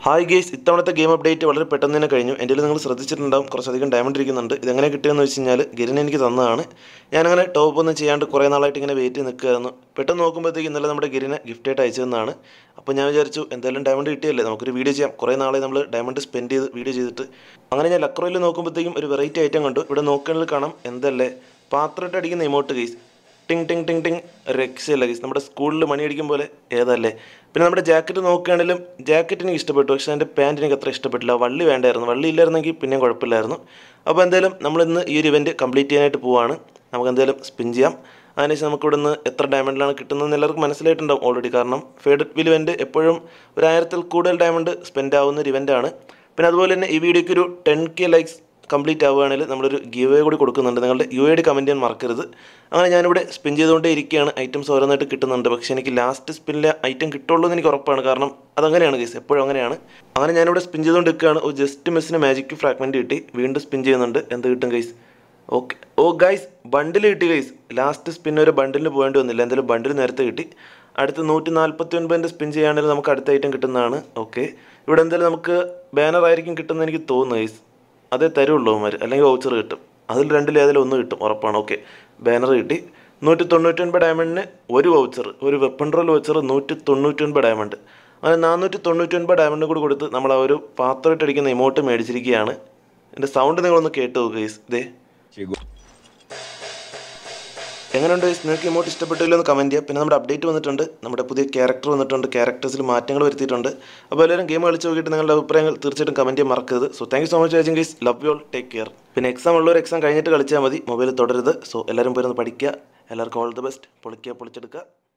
Hi guys ഇത്തവണത്തെ game update വളരെ പെട്ടെന്ന് തന്നെ കഴിഞ്ഞു എൻ്റെ നിങ്ങൾ ശ്രദ്ധിച്ചിട്ടുണ്ടാവും കുറച്ചധികം ഡയമണ്ട് ഇരിക്കുന്നുണ്ട് ഇതെങ്ങനെ കിട്ടിയെന്ന് വെച്ച് കഴിഞ്ഞാൽ ഗിരൻ എനിക്ക് തന്നതാണ് ഞാനങ്ങനെ ടോപ്പ് ഒന്നും ചെയ്യാണ്ട് കുറേ നാളായിട്ട് ഇങ്ങനെ വെയിറ്റ് ചെയ്ത് നിൽക്കുകയായിരുന്നു പെട്ടെന്ന് നോക്കുമ്പോഴത്തേക്ക് ഇന്നലെ നമ്മുടെ ഗിരിനെ ഗിഫ്റ്റായിട്ട് അയച്ചു തന്നതാണ് അപ്പോൾ ഞാൻ വിചാരിച്ചു എന്തായാലും ഡയമണ്ട് കിട്ടിയല്ലേ നമുക്കൊരു വീഡിയോ ചെയ്യാം കുറേ നാളെ നമ്മൾ ഡയമണ്ട് സ്പെൻഡ് ചെയ്ത് വീഡിയോ ചെയ്തിട്ട് അങ്ങനെ ഞാൻ ലക്രോയിൽ നോക്കുമ്പോഴത്തേക്കും ഒരു വെറൈറ്റി ഐറ്റം കണ്ടു ഇവിടെ നോക്കുകയാണെങ്കിൽ കാണാം എന്തല്ലേ പാത്രമിട്ട് അടിക്കുന്ന ഇമോട്ട് ഗെയ്സ് ടിങ് ടിങ് ടിങ് ടിങ് രക്ഷയില്ല ഗൈസ് നമ്മുടെ സ്കൂളിൽ മണി അടിക്കും പോലെ ഏതല്ലേ പിന്നെ നമ്മുടെ ജാക്കറ്റ് നോക്കുകയാണെങ്കിലും ജാക്കറ്റ് എനിക്ക് ഇഷ്ടപ്പെട്ടു പക്ഷേ എൻ്റെ പാൻറ്റ് എനിക്ക് അത്ര ഇഷ്ടപ്പെട്ടില്ല വള്ളി വേണ്ടായിരുന്നു വള്ളി ഇല്ലായിരുന്നെങ്കിൽ പിന്നെയും കുഴപ്പമില്ലായിരുന്നു അപ്പോൾ എന്തായാലും നമ്മളിന്ന് ഈ ഒരു ഇവൻറ്റ് കംപ്ലീറ്റ് ചെയ്യാനായിട്ട് പോവാണ് നമുക്ക് എന്തായാലും സ്പിൻ ചെയ്യാം അതിനുശേഷം നമുക്ക് ഇവിടുന്ന് എത്ര ഡയമണ്ടിലാണ് കിട്ടുന്നതെന്ന് എല്ലാവർക്കും മനസ്സിലായിട്ടുണ്ടാവും ഓൾറെഡി കാരണം ഫേഡഡ് വിൽ ഇവൻറ്റ് എപ്പോഴും ഒരു ആയിരത്തിൽ കൂടുതൽ ഡയമണ്ട് സ്പെൻഡ് ആവുന്ന ഒരു ഇവൻ്റാണ് പിന്നെ അതുപോലെ തന്നെ ഈ വീഡിയോയ്ക്ക് ഒരു ടെൻ കെ ലൈക്സ് കംപ്ലീറ്റ് ആവുകയാണെങ്കിൽ നമ്മളൊരു ഗിവ് കൂടി കൊടുക്കുന്നുണ്ട് നിങ്ങളുടെ യു ഐ ഡി കമൻറ്റ് ചെയ്യാൻ മറക്കരുത് അങ്ങനെ ഞാനിവിടെ സ്പിൻ ചെയ്തുകൊണ്ടേ ഇരിക്കുകയാണ് ഐറ്റംസ് ഓരോന്നായിട്ട് കിട്ടുന്നുണ്ട് പക്ഷേ എനിക്ക് ലാസ്റ്റ് സ്പിന്നിലെ ഐറ്റം കിട്ടുള്ളൂ എന്ന് എനിക്ക് ഉറപ്പാണ് കാരണം അതങ്ങനെയാണ് കേസ് എപ്പോഴും അങ്ങനെയാണ് അങ്ങനെ ഞാനിവിടെ സ്പിൻ ചെയ്തുകൊണ്ട് നിൽക്കുകയാണ് ഒരു ജസ്റ്റ് മിസ്സിന് മാജിക് ഫ്രാഗ്മെൻറ്റ് കിട്ടി വീണ്ടും സ്പിൻ ചെയ്യുന്നുണ്ട് എന്ത് കിട്ടും guys okay oh guys bundle കിട്ടി ഗൈസ് ലാസ്റ്റ് സ്പിൻ ഒരു ബണ്ടിലിന് പോകേണ്ടി വന്നില്ല എന്തായാലും ബണ്ടിൽ നേരത്തെ കിട്ടി അടുത്ത് നൂറ്റി നാൽപ്പത്തി ഒൻപതിൻ്റെ സ്പിൻ ചെയ്യുകയാണെങ്കിൽ നമുക്ക് അടുത്ത ഐറ്റം കിട്ടുന്നതാണ് ഓക്കെ ഇവിടെ എന്തായാലും നമുക്ക് ബാനർ ആയിരിക്കും കിട്ടുന്നത് എനിക്ക് തോന്നുന്നു ഗൈസ് അതേ തരുള്ളൂ അവന്മാർ അല്ലെങ്കിൽ വൗച്ചർ കിട്ടും അതിൽ രണ്ടിൽ ഏതെങ്കിലും ഒന്ന് കിട്ടും ഉറപ്പാണ് ഓക്കെ ബാനർ കിട്ടി നൂറ്റി തൊണ്ണൂറ്റൊൻപത് ഡയമണ്ടിന് ഒരു വൗച്ചർ ഒരു വെപ്പൺ റോൾ വൗച്ചർ നൂറ്റി തൊണ്ണൂറ്റൊൻപത് ഡയമണ്ട് അങ്ങനെ നാനൂറ്റി തൊണ്ണൂറ്റൊൻപത് ഡയമണ്ട് കൂടി കൊടുത്ത് നമ്മൾ ആ ഒരു പാത്രമായിട്ട് അടിക്കുന്ന ഇമോട്ട് മേടിച്ചിരിക്കുകയാണ് എൻ്റെ സൗണ്ട് നിങ്ങളൊന്ന് കേട്ട് നോക്കുക ഗൈസ് ഇതേ എങ്ങനെയുണ്ട് guys? നിങ്ങൾക്ക് ഇമോട്ട് ഇഷ്ടപ്പെട്ടില്ലോ എന്ന് കമൻറ്റ് ചെയ്യുക പിന്നെ നമ്മുടെ അപ്ഡേറ്റ് വന്നിട്ടുണ്ട് നമ്മുടെ പുതിയ ക്യാരക്ടർ വന്നിട്ടുണ്ട് ക്യാരക്ടേഴ്സിൽ മാറ്റങ്ങൾ വരുത്തിയിട്ടുണ്ട് അപ്പോൾ എല്ലാവരും ഗെയിം കളിച്ച് നോക്കിയിട്ട് നിങ്ങളുടെ അഭിപ്രായങ്ങൾ തീർച്ചയായിട്ടും കമൻറ്റ് ചെയ്യാൻ മറക്കരുത് so thank you so much watching guys love you all take care പിന്നെ എക്സാം ഉള്ളവർ എക്സാം കഴിഞ്ഞിട്ട് കളിച്ചാൽ മതി മൊബൈൽ തുടരുത് സോ എല്ലാവരും പോയിരുന്ന് പഠിക്കുക എല്ലാവർക്കും ഓൾ ദി ബെസ്റ്റ് പൊളിക്കുക പൊളിച്ചെടുക്കുക